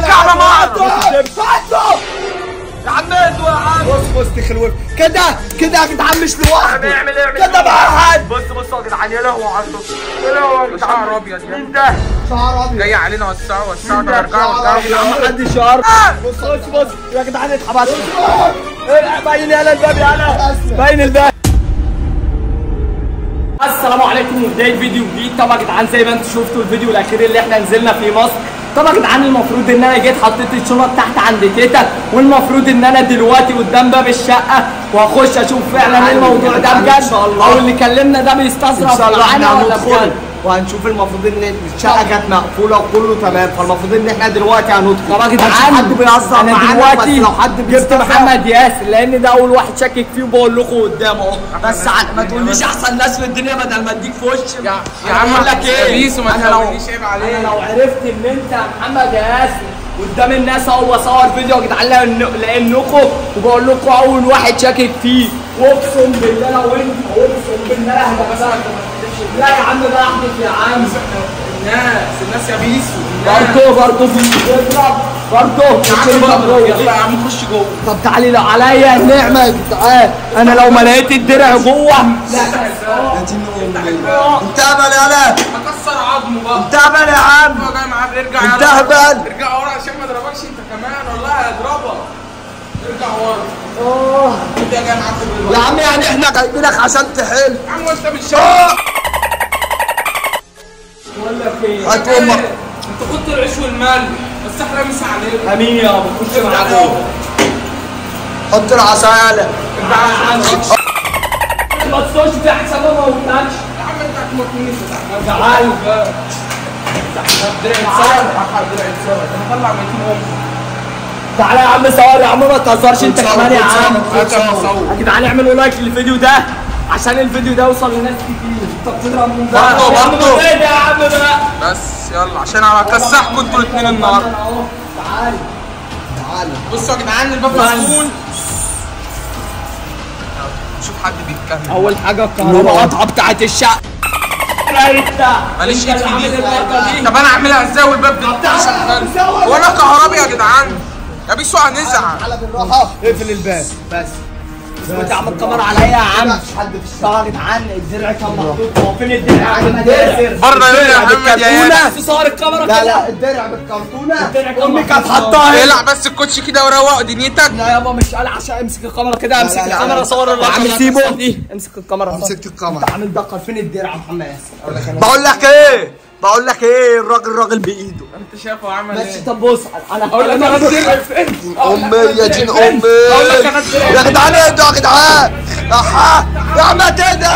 الكعبه ما اعرف يا عم انتوا يا عم بص بص تخلوف كده كده يا جدعان مش لوحده اعمل اعمل كده بقى حد بص بص يا جدعان يا لهوي على الصوت يا لهوي يا جدعان شعر ابيض يا مين ده؟ شعر ابيض جاي علينا وسعوا وسعوا ده ارجعوا شعر ارجعوا ابيض محدش يعرف بص بص بص يا جدعان اتحبس باين يالا الباب يالا باين الباب السلام عليكم وبدايه فيديو جديد طبعا يا جدعان زي ما انتم شفتوا الفيديو الاخير اللي احنا نزلنا في مصر طبعا يا جدعان المفروض ان انا جيت حطيت الشنط تحت عند تيتا والمفروض ان انا دلوقتي قدام باب الشقه وهخش اشوف فعلا ايه الموضوع ده بجد او اللي كلمنا ده بيستظرف ان شاء الله معانا احنا ولا هندخل بجد وهنشوف المفروض ان الشقه كانت مقفوله وكله تمام فالمفروض ان احنا دلوقتي هندخل طبعا يا هنشوف جدعان حد بيهزر انا معانا دلوقتي بس لو حد جبت بيستهزأ محمد ياسر لان ده اول واحد شاكك فيه وبقول لكم قدامه اهو بس ع- ما تقوليش احسن ناس في الدنيا بدل ما اديك في وشي يا أنا عم بقول لك ايه بيسو ما أنا لو- تخلينيش عيب انا عليك لو عرفت ان انت يا محمد ياسر قدام الناس اهو بصور فيديو يا جدعان لأن- لانكم وبقول لكم اول واحد شاكك فيه واقسم بالله لو انت اقسم بالله هتبقى لا يا عم بقى احدث يا عم الناس الناس يا بيسو برضه برضه بيضرب برضه يا عم بقى يلا يا عم خش جوه طب تعالي لو عليا النعمة يا جدعان انا لو ما لقيت الدرع جوه انت هبل يالا هكسر عظمه بقى انت هبل يا عم هو جاي معاه ارجع انت يلا هبل ارجع ورا عشان ما اضربكش انت كمان والله هضربك ارجع ورا انت جاي معاك يا بالوقت عم يعني احنا جايبينك عشان تحل يا عم وانت مش شايف بقول لك ايه هات امك انت خدت العيش والمال بس احنا مش عليك امين يا ابو خش ارجع معاك جوه حط العصا يالا ارجع عشان ما تصوش في احسن ما موتناش يا عم انت هتموتني انت تعال درع اتصور درع اتصور انا هطلع 200 ام تعالى يا عم صور يا عم ما تهزرش انت خد كمان يا صور، عم خد صور، خد صور. يا جدعان اعملوا لايك للفيديو ده عشان الفيديو ده يوصل لناس كتير طب تضرب من ده برضه، يا عم برضه. ايه ده يا عم بقى بس يلا عشان هكسحكم انتوا الاثنين النهارده اهو تعالى تعالى بصوا يا جدعان الباب بس. مسكون شوف حد بيتكلم اول حاجه الكهرباء قطعه بتاعت الشقه ماليش ايد في دي دي طب انا اعملها ازاي والباب ده شغال هو انا كهربي يا جدعان يا بيسو هنزعل تعالى بالراحه اقفل الباب بس انت عم الكاميرا عليا يا عم مفيش حد في الشقه صار يا جدعان الدرع كان محطوط هو فين الدرع يا محمد ياسر بره يقول يا محمد يا ياسر صار الكاميرا لا لا الدرع بالكرتونه الدرع كان امي كانت محطوط. حطاها هنا. العب بس الكوتش كده وروق دنيتك لا يابا مش قال عشان امسك الكاميرا كده امسك لا، لا، الكاميرا لا. صور يا الرقم عم اللي سيبه. هتحصل دي امسك الكاميرا مسكت الكاميرا. انت عامل دقر فين الدرع يا محمد ياسر بقول لك ايه بقول لك ايه الراجل راجل بايده انت شايفه عمل ماشي ايه طب بص انا اقول لك انا الدرع فين امي يا دين امي أقول لك أنا الدرع. يا جدعان اهدوا يا جدعان اها يا عم تهدى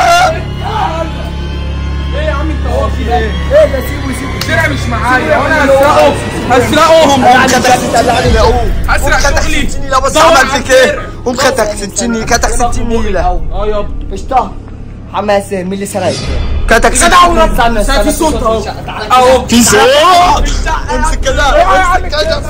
ايه يا عم انت هو في ايه ايه ده سيبه سيبه الدرع مش معايا وانا هسرقه هسرقهم قاعد تدلعني لاقوم هسرق كتك شغلي 60 نيله بص دور عمل على فيك ايه الدرع. قوم كتك 60 كتك 60 نيله اه يابا قشطه محمد ياسر مين اللي سرق كتك 60 جدع نيلة. استنى شايف في صوت اهو تعالى اهو في صوت امسك كده امسك كده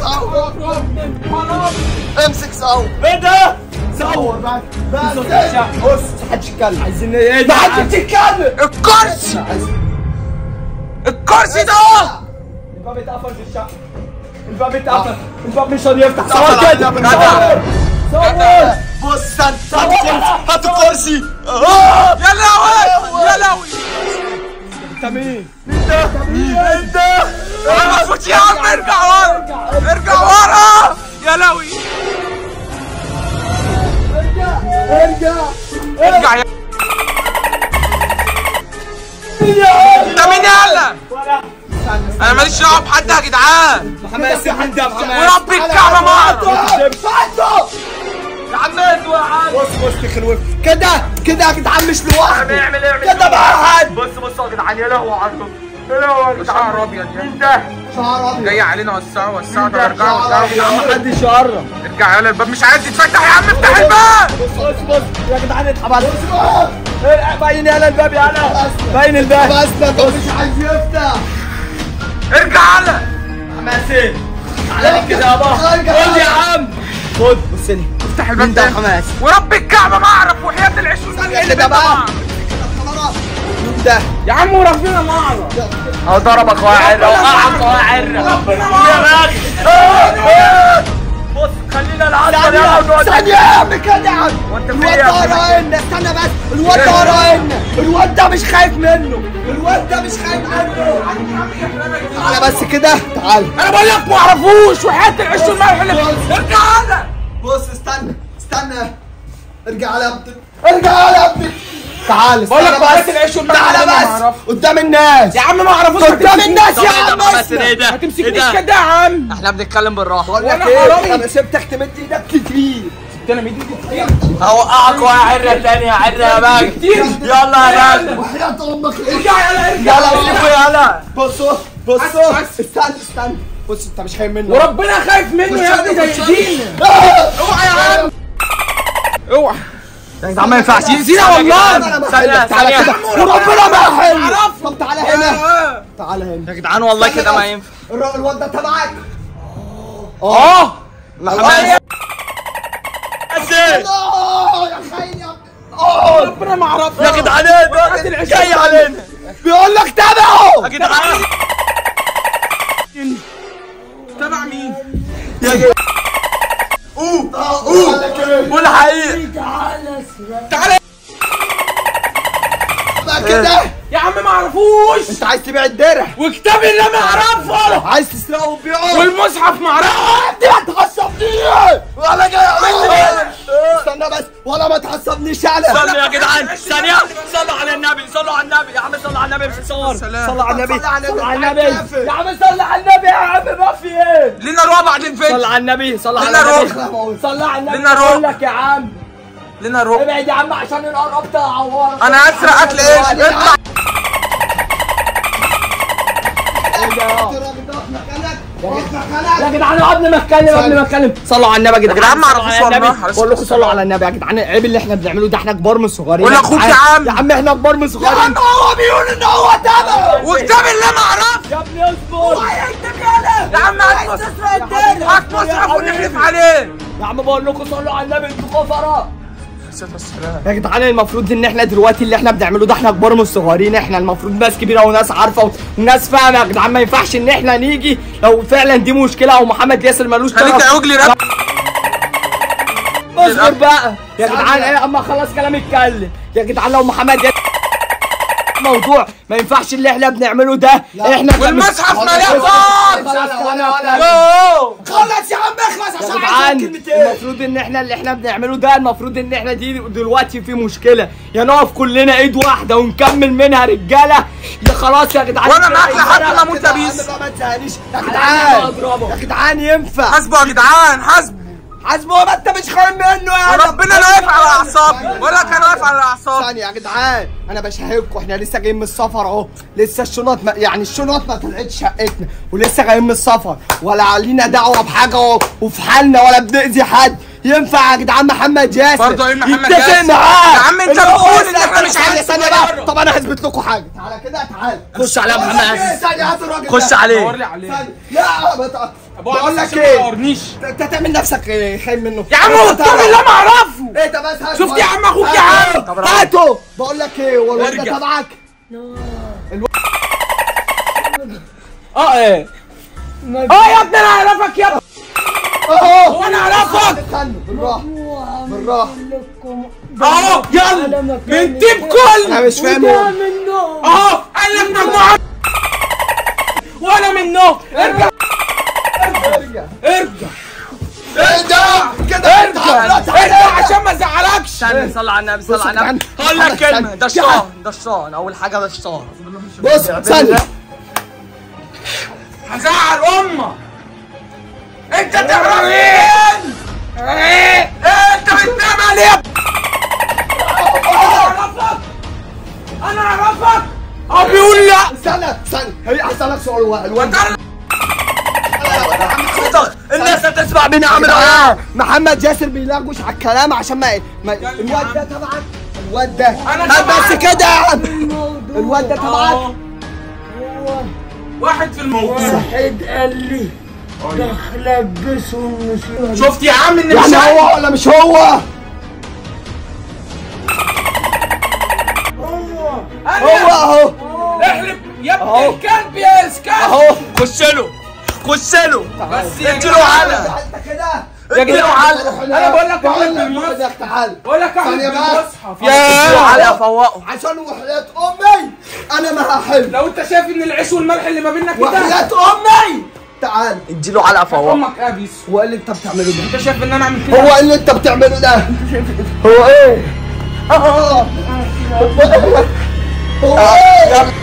امسك صور ايه ده؟ صور بس بس بص محدش يتكلم عايزين ايه ده؟ محدش يتكلم الكرسي الكرسي ده الباب اتقفل في الشقه الباب اتقفل الباب مش راضي يفتح صور اتقفل كده علينا صور صور بص هات هات الكرسي هات الكرسي آه. يا لهوي يا لهوي انت مين؟ انت انا مفوت يا عم ارجع ورا ارجع ورا يا لهوي ارجع ارجع يا انت مين يالا انا ماليش دعوه بحد يا جدعان محمد ياسر مين ده محمد ورب الكعبه ما اعرف يا عم انتوا يا عم بص بص تخلوف كده كده يا جدعان مش لوحده اعمل اعمل كده بقى حد بص بص يا جدعان يا لهوي على الصوت يا لهوي يا جدعان شعر ابيض يا مين ده؟ شعر ابيض جاي علينا وسعوا وسعوا ده ارجعوا شعر ارجعوا محدش يقرب ارجع يلا الباب مش عايز يتفتح يا عم افتح الباب بص بص يا جدعان اتحبس باين يالا الباب يالا باين الباب بس ده مش عايز يفتح ارجع يلا محمد ياسر تعالى لي كده يابا خد يا عم خد بص لي افتح مين الباب ده يا ده محمد ياسر؟ ورب الكعبه ما اعرف وحياه العيش والمال اللي كده بقى. بيطلع. مين ده يا عم وربنا ما اعرف اهو ضربك واعر وقعك واعر ربنا يا ما اعرف راجل الواد ثانية يا عم كده يا عم وانت في الواد ايه ده يا عم؟ ورانا استنى بس الواد ده ورانا الواد ده مش خايف منه الواد ده مش خايف منه تعالى بس كده تعالى انا بقول لك ما اعرفوش وحياه العيش والملح اللي ارجع هذا بص استنى استنى ارجع على ابني ارجع على ابني تعال بقول لك استنى وحياه بس العيش والملح تعالى اللي أنا ما بس أعرفه. قدام الناس يا عم ما اعرفوش قدام الناس طب يا ايه ده عم محمد اسمع. ايه ده؟ ما تمسكنيش ايه ده؟ كده يا عم احنا بنتكلم بالراحه بقول وانا لك ايه حرامي. انا سبتك تمد ايدك كتير انا مدي كتير هوقعك ويا عره تاني يا عره يا باج يلا يا باج وحياة امك ارجع يلا ارجع يلا يلا بصوا بس- بصوا بس. استنى استنى بص انت مش خايف منه وربنا خايف منه يا ابني زي دين آه! اوعى يا عم اوعى يا جدعان ما ينفعش يزيدها والله انا ما ثانية، أحلك. تعالى ثانية. كده وربنا ما احل عرفت. طب تعالى هنا آه. تعالى هنا يا جدعان والله كده ما ينفع الر- الواد ده تبعك اه محمد اه يا خاين يا ابني اه ربنا ما عرفنا يا جدعان ايه ده جاي علينا بيقول لك تابعه يا جدعان تبع مين قول لك ايه قول حقيقي تعالى بقى كده يا عم ما اعرفوش انت عايز تبيع الدرع وكتاب اللي ما اعرفه عايز تسرقه وتبيعه والمصحف ما اعرفه انت ما تعصبنيش ولا جاي استنى بس ولا ما تعصبنيش انا صلوا يا جدعان ثانية صلوا على النبي صلوا على النبي يا عم صلوا على النبي مش صور صلى على النبي صلوا على النبي يا عم صلوا على النبي يا عم ما في ايه لينا روح بعدين صلوا فين على النبي صلوا على لنا النبي صلوا على النبي لنا روح. بقول لك يا عم لينا روح ابعد يا عم عشان النار قبطة عوارة انا هسرق اكل ايش اطلع يا جدعان قبل ما اتكلم قبل ما اتكلم صلوا على النبي يا جدعان جدعان ما صلوا اعرفوش على النبي. والله. على بقول لكم الصلاة صلوا على النبي يا جدعان العيب اللي احنا بنعمله ده احنا كبار من صغيرين قول لاخوك يا عم. يا عم احنا كبار من صغيرين يا عم هو بيقول ان هو تابعه وكتاب اللي ما اعرفه يا ابني اصبر يا عم هات مصحف هات مصحف ونحلف عليه يا عم بقول لكم صلوا على النبي انتوا كفره يا جدعان المفروض ان احنا دلوقتي اللي احنا بنعمله ده احنا كبار من الصغيرين احنا المفروض ناس كبيره وناس عارفه وناس فاهمه يا جدعان ما ينفعش ان احنا نيجي لو فعلا دي مشكله او محمد ياسر ملوش خليك طرف تعوج لي راب اصبر بقى يا جدعان ايه اما خلاص كلام اتكلم يا جدعان لو محمد ياسر موضوع ما ينفعش اللي احنا بنعمله ده احنا والمصحف ولا- مليان ولا- ضاد خلاص ولا- كلام ولا- اتكلم. يوه. خلص يا عم اخلص يا عشان جدعان عايز كلمتين المفروض ان احنا اللي احنا بنعمله ده المفروض ان احنا دي دلوقتي في مشكله يا نقف كلنا ايد واحده ونكمل منها رجاله يا خلاص يا جدعان وانا معاك لحد الفرق ما اموت كده يا ابيس عم بقى ما تزهقنيش يا تعالى جدعان اضربه. يا جدعان ينفع حاسبه يا جدعان حاسبه حاسبه ما انت مش خايف منه يا عم. وربنا لا واقف على اعصابي ولا كان واقف على اعصابي ثانية يا جدعان انا بشهدكم احنا لسه جايين من السفر اهو لسه الشنط ما يعني الشنط ما طلعتش شقتنا ولسه جايين من السفر ولا علينا دعوه بحاجه اهو وفي حالنا ولا بنأذي حد ينفع يا جدعان محمد ياسر برضه ايه محمد يتفق ياسر؟ معاه يا عم انت إن هو بتقول ان يسرق. احنا مش ثانية- عايزين ثانية نجرب. بقى طب انا هثبت لكم حاجه تعالى كده تعالى خش على بقول محمد لك إيه؟ ياسر. ثانية هات الراجل خش ده. عليه دور لي عليه ثانية. لا بت- ابو بقول عباس لك عشان ما ايه يقهرنيش انت تعمل نفسك إيه، خايف منه يا عم انت هو الكتاب تعرف. اللي ما اعرفه ايه ده بس هات شفت يا عم اخوك يا هاته. عم هاته بقول لك ايه هو الواد ده ارجع. تبعك اه ايه اه يا ابني انا اعرفك يا ابني اهو هو انا اعرفك استنى بالراحه بالراحه اهو يلا من تيم كل انا مش فاهم هو. اهو قال لك ممنوع وانا منه ارجع ارجع ارجع ارجع كده ارجع ارجع عشان ما ازعلكش استنى صلى على النبي بص صلى على النبي يا هقول لك جدعان. كلمه ده الشيطان ده الشيطان اول حاجه ده الشيطان بص ثانيه هزعل امك انت تعرف مين ايه انت بتنام عليه انا اعرفك انا اعرفك اه بيقول لا استنى استنى هي هسألك سؤال واحد الواد ده الناس هتسمع مني يا اعمل جدعان، محمد ياسر بيلغوش على الكلام عشان ما, ما الواد ده تبعك الواد ده أنا طب تبعك. بس كده يا عم الواد ده تبعك واحد في الموضوع واحد قال لي ده لبسه مش شفت يا عم ان مش يعني عارف. هو ولا مش هو هو هو اهو احلف يا أهو. ابن الكلب يا اسكال اهو خش له خش له بس يا اديله جدعان. على انت كده يا جدعان انا بقول لك اعمل بقول بالمصحف لك تعال بقول لك اعمل ثانية بقى. بالمصحف اديله علقه فوقه عشان وحياة امي انا ما هحل لو انت شايف ان العيش والملح اللي ما بيننا كده وحياة امي تعال اديله علقه فوقه امك ابيس هو ايه اللي انت بتعمله ده انت شايف ان انا اعمل كده هو ايه اللي انت بتعمله ده هو ايه آه. هو ايه هو ايه